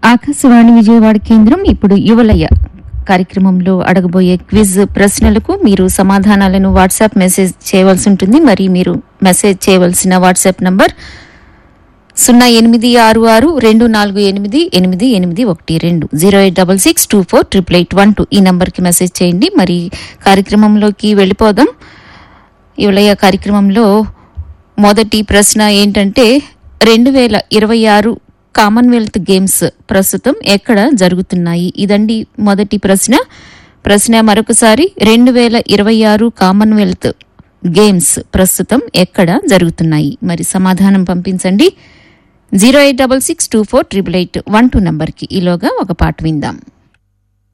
ఆకాశవాణి విజయవాడ కేంద్రం ఇప్పుడు యువలయ కార్యక్రమంలో అడగబోయే క్విజ్ ప్రశ్నలకు మీరు సమాధానాలను వాట్సాప్ మెసేజ్ చేయవలసి ఉంటుంది మరి మీరు మెసేజ్ చేయవలసిన వాట్సాప్ నంబర్ సున్నా ఎనిమిది ఆరు ఆరు రెండు నాలుగు ఎనిమిది ఎనిమిది ఎనిమిది ఒకటి రెండు zero eight double six two four triple eight one two ఈ నంబర్కి మెసేజ్ చేయండి మరి కార్యక్రమంలోకి వెళ్ళిపోదాం యువలయ కార్యక్రమంలో మొదటి ప్రశ్న ఏంటంటే రెండు వేల ఇరవై ఆరు కామన్వెల్త్ గేమ్స్ ప్రస్తుతం ఎక్కడ జరుగుతున్నాయి ఇదండి మొదటి ప్రశ్న ప్రశ్న మరొకసారి రెండు వేల ఇరవై ఆరు కామన్వెల్త్ గేమ్స్ ప్రస్తుతం ఎక్కడ జరుగుతున్నాయి మరి సమాధానం పంపించండి zero eight double six two four triple eight one two నంబర్కి ఈలోగా ఒక పాట విందాం